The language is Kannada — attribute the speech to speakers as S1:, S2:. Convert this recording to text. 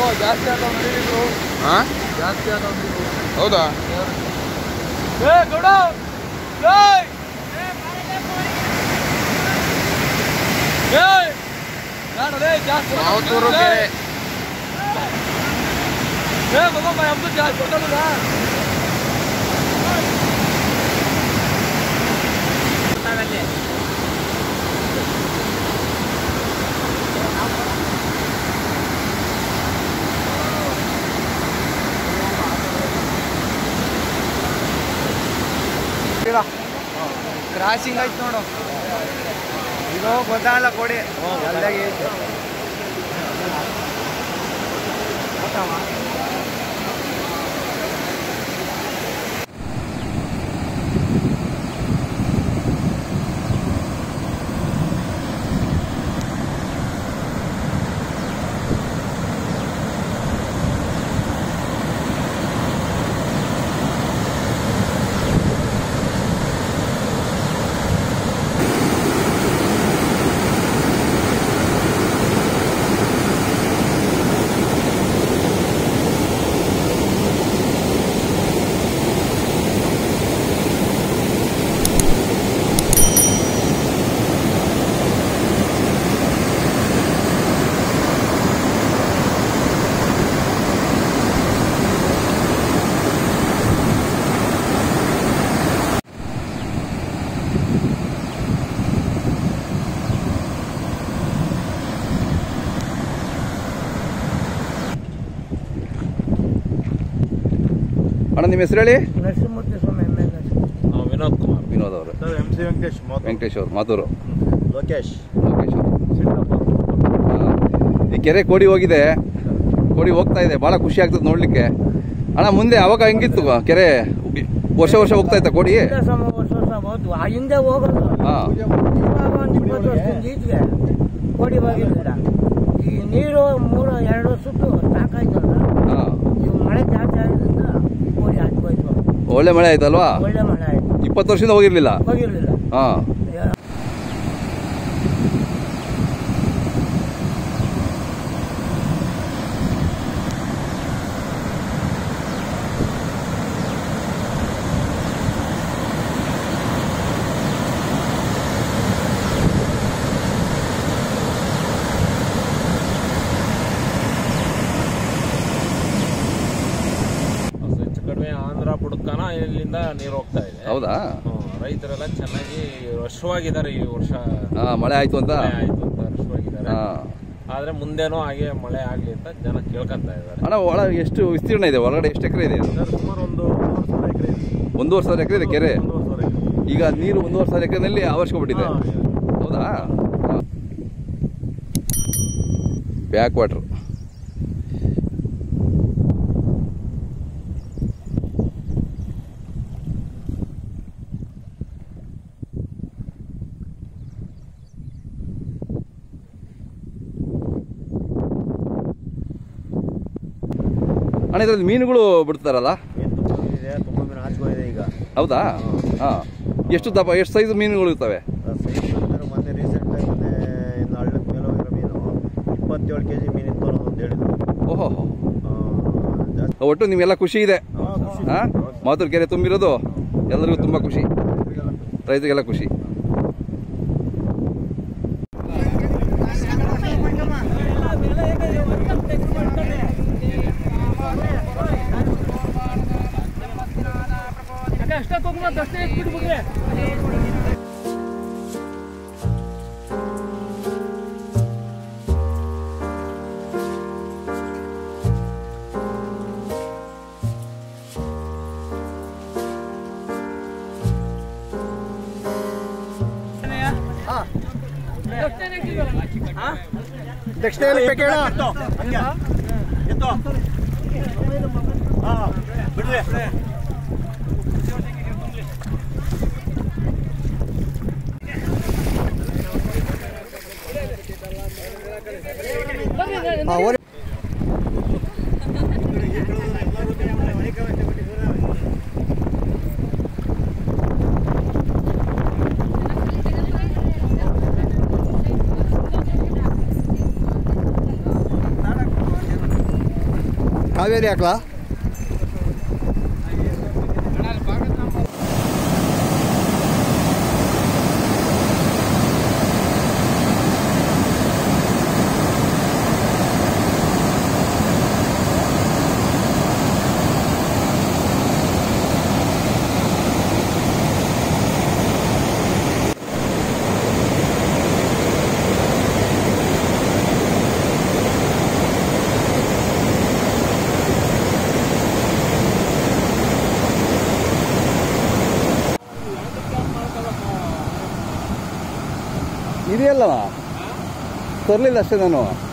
S1: ಜಾಸ್ತಿ ಆದವ್ ನಡೀಲಿದ್ರು
S2: ಹಾಂ
S1: ಜಾಸ್ತಿ ಆದವ್ ನೀವು
S2: ಹೌದಾ
S1: ಏ ಗೌಡ ಏಯ್ ಏಯ್ ಯಾರದೇ ಜಾಸ್ತಿ
S2: ಮಾವತ್ತೂರು ಕೆರೆ
S1: ಏ ಮಗಮ್ಮ ನಮ್ದು ಜಾಸ್ತಿ ಕೊಟ್ಟಲ್ಲ
S3: ಕ್ರಾಸಿಂಗ್ ಆಯ್ತು ನೋಡು ಇದು ಗೊತ್ತಾಗಲ್ಲ ಕೊಡಿ ಅಲ್ಲಾಗಿ
S2: ಅಣ್ಣ ನಿಮ್ಮ ಹೆಸರು ಹೇಳಿ
S3: ನರಸಿಂಹಮೂರ್ತಿ ಸ್ವಾಮಿ ಎಮ್ ಎಲ್
S1: ವಿನೋದ್ ಕುಮಾರ್
S2: ವಿನೋದ್ ಅವರು
S3: ಎಂ ಸಿ ವೆಂಕಟೇಶ್
S2: ವೆಂಕಟೇಶ್ ಅವರು ಮಾತೂರು
S3: ಲೋಕೇಶ್
S2: ಲೋಕೇಶ್ ಅವರು ಈ ಕೆರೆ ಕೋಡಿ ಹೋಗಿದೆ ಕೋಡಿ ಹೋಗ್ತಾ ಇದೆ ಭಾಳ ಖುಷಿ ಆಗ್ತದೆ ನೋಡ್ಲಿಕ್ಕೆ ಅಣ್ಣ ಮುಂದೆ ಅವಾಗ ಹೆಂಗಿತ್ತು ಕೆರೆ ವರ್ಷ ವರ್ಷ ಹೋಗ್ತಾ ಇತ್ತ ಕೋಡಿ
S3: ಸಮ ವರ್ಷ ವರ್ಷ ಹೋದ್ವು ಆ ಹಿಂದೆ ಹೋಗೋದು
S2: ಹಾಂ
S3: ಇವಾಗ ಒಂದು ಇಪ್ಪತ್ತು ವರ್ಷದಿಂದ ಈಚೆಗೆ ಕೋಡಿ ಹೋಗಿರ್ಲಿಲ್ಲ ಈ ನೀರು ಮೂರು ಎರಡು ಸುತ್ತು ಸಾಕಾಯ್ತಲ್ಲ
S2: ಹಾಂ
S3: ಈಗ ಮಳೆ ಜಾಸ್ತಿ ಆಗಿದ್ರಿಂದ ಕೋಡಿ ಹಾಕ್ಬೋಯ್ತು
S2: ಒಳ್ಳೆ ಮಳೆ ಆಯ್ತಲ್ವಾ
S3: ಒಳ್ಳೆ ಮಳೆ ಆಯ್ತು
S2: ಇಪ್ಪತ್ತು ವರ್ಷದಿಂದ ಹೋಗಿರ್ಲಿಲ್ಲ
S3: ಹೋಗಿರ್ಲಿಲ್ಲ
S2: ಹಾಂ
S1: ಹೆಚ್ಚು ಕಡಿಮೆ ಆಂಧ್ರ ಬುಡಕನ ಇಲ್ಲಿಂದ ನೀರು ಹೋಗ್ತಾ ಇದೆ
S2: ಹೌದಾ
S1: ಹ್ಮ್, ರೈತರೆಲ್ಲ ಚೆನ್ನಾಗಿ ವರ್ಷವಾಗಿದ್ದಾರೆ ಈ ವರ್ಷ
S2: ಹಾಂ ಮಳೆ ಆಯ್ತು ಅಂತ
S1: ಮಳೆ ಆಯ್ತು ಅಂತ ವರ್ಷವಾಗಿದ್ದಾರೆ
S2: ಹಾಂ
S1: ಆದ್ರೆ ಮುಂದೆನೂ ಹಾಗೆ ಮಳೆ ಆಗ್ಲಿ ಅಂತ ಜನ ಕೇಳ್ಕೊಂತ ಇದ್ದಾರೆ
S2: ಅಣ್ಣ ಒಳ ಎಷ್ಟು ವಿಸ್ತೀರ್ಣ ಇದೆ ಹೊರಗಡೆ ಎಷ್ಟು ಎಕರೆ ಇದೆ
S1: ಸರ್ ಸುಮಾರು ಒಂದು ಮೂರು ಸಾವಿರ ಎಕರೆ ಇದೆ
S2: ಒಂದೂವರೆ ಸಾವಿರ ಎಕರೆ ಇದೆ ಕೆರೆ
S1: ಒಂದೂವರೆ ಸಾವಿರ ಎಕರೆ
S2: ಈಗ ನೀರು ಒಂದೂವರೆ ಸಾವಿರ ಎಕರೆನಲ್ಲಿ ಆವರಿಸ್ಕೊಂಡ್ಬಿಟ್ಟಿದೆ ಹೌದಾ ಬ್ಯಾಕ್ ವಾಟ್ರ್ ಅಣ್ಣ ಇದರಲ್ಲಿ ಮೀನುಗಳು ಬಿಡ್ತಾರಲ್ಲ
S3: ಇದೆ ತುಂಬ ಮೀನು ಹಾಚ್ಕೊಂಡಿದೆ ಈಗ
S2: ಹೌದಾ ಹಾಂ ಎಷ್ಟು ದಪ್ಪ ಎಷ್ಟು ಸೈಜ್ ಮೀನುಗಳು ಇರ್ತವೆ
S3: ಸೈಜ್ ಬಂದರೆ ಮೊನ್ನೆ ರೀಸೆಂಟ್ ಆಗಿ ಮೊನ್ನೆ ಇನ್ನು ಹಳ್ಳದ ಮೇಲೆ ಹೋಗಿರೋ ಮೀನು ಇಪ್ಪತ್ತೇಳು ಕೆ ಜಿ ಮೀನು ಇತ್ತು ಅನ್ನೋದು ಹೇಳಿದ್ರು
S2: ಓಹೋ
S3: ಆ, ಜಾಸ್ತಿ
S2: ಒಟ್ಟು ನಿಮಗೆಲ್ಲ ಖುಷಿ ಇದೆ ಹಾಂ ಮಾತೂರು ಕೆರೆ ತುಂಬಿರೋದು ಎಲ್ಲರಿಗೂ ತುಂಬ ಖುಷಿ ರೈತರಿಗೆಲ್ಲ ಖುಷಿ
S3: ದಕ್ಷಿಣ ಪೆಕೇಳ
S4: ಕಾವೇರಿ ಹಾಕ್ಲಾ
S2: ಇದೆಯಲ್ಲ ತರಲಿಲ್ಲ ಅಷ್ಟೇ ನಾನು